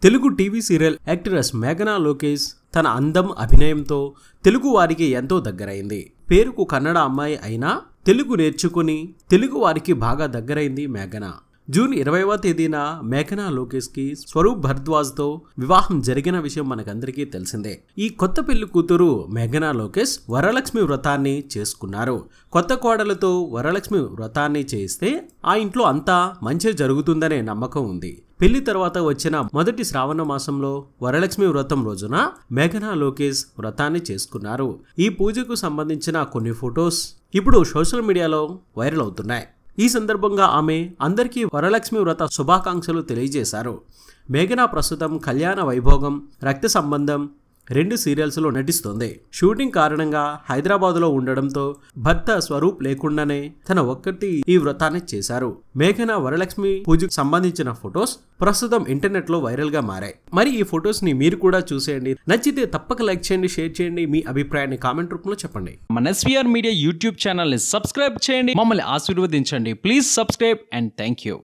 Telugu TV serial actress మేఘనా లోకేష్ తన అందం అభినయంతో తెలుగు వారికి ఎంతో దగ్గరైంది పేరుకు కన్నడ అమ్మాయి అయినా తెలుగు నేర్చుకుని తెలుగు వారికి బాగా దగ్గరైంది మేఘన జూన్ ఇరవైవ తేదీన మేఘనా లోకేష్కి స్వరూప్ భరద్వాజ్తో వివాహం జరిగిన విషయం మనకందరికీ తెలిసిందే ఈ కొత్త పెళ్లి కూతురు మేఘనా లోకేష్ వరలక్ష్మి వ్రతాన్ని చేసుకున్నారు కొత్త కోడలతో వరలక్ష్మి వ్రతాన్ని చేయిస్తే ఆ ఇంట్లో అంతా మంచి జరుగుతుందనే నమ్మకం ఉంది పెళ్లి తర్వాత వచ్చిన మొదటి శ్రావణ మాసంలో వరలక్ష్మి వ్రతం రోజున మేఘనా లోకేష్ వ్రతాన్ని చేసుకున్నారు ఈ పూజకు సంబంధించిన కొన్ని ఫొటోస్ ఇప్పుడు సోషల్ మీడియాలో వైరల్ అవుతున్నాయి ఈ సందర్భంగా ఆమె అందరికీ వరలక్ష్మి వ్రత శుభాకాంక్షలు తెలియజేశారు మేఘనా ప్రస్తుతం కళ్యాణ వైభోగం రక్త సంబంధం రెండు సీరియల్స్లో నటిస్తోంది షూటింగ్ కారణంగా హైదరాబాద్లో ఉండడంతో భర్త స్వరూప్ లేకుండానే తన ఒక్కటి ఈ వ్రతాన్ని చేశారు మేఘన వరలక్ష్మి పూజకు సంబంధించిన ఫొటోస్ ప్రస్తుతం ఇంటర్నెట్ లో వైరల్ గా మారాయి మరి ఈ ఫొటోస్ ని మీరు కూడా చూసేయండి నచ్చితే తప్పక లైక్ చేయండి షేర్ చేయండి మీ అభిప్రాయాన్ని కామెంట్ రూపంలో చెప్పండి మన ఎస్వీఆర్ మీడియా యూట్యూబ్ ఛానల్ని సబ్స్క్రైబ్ చేయండి మమ్మల్ని ఆశీర్వదించండి please subscribe and thank you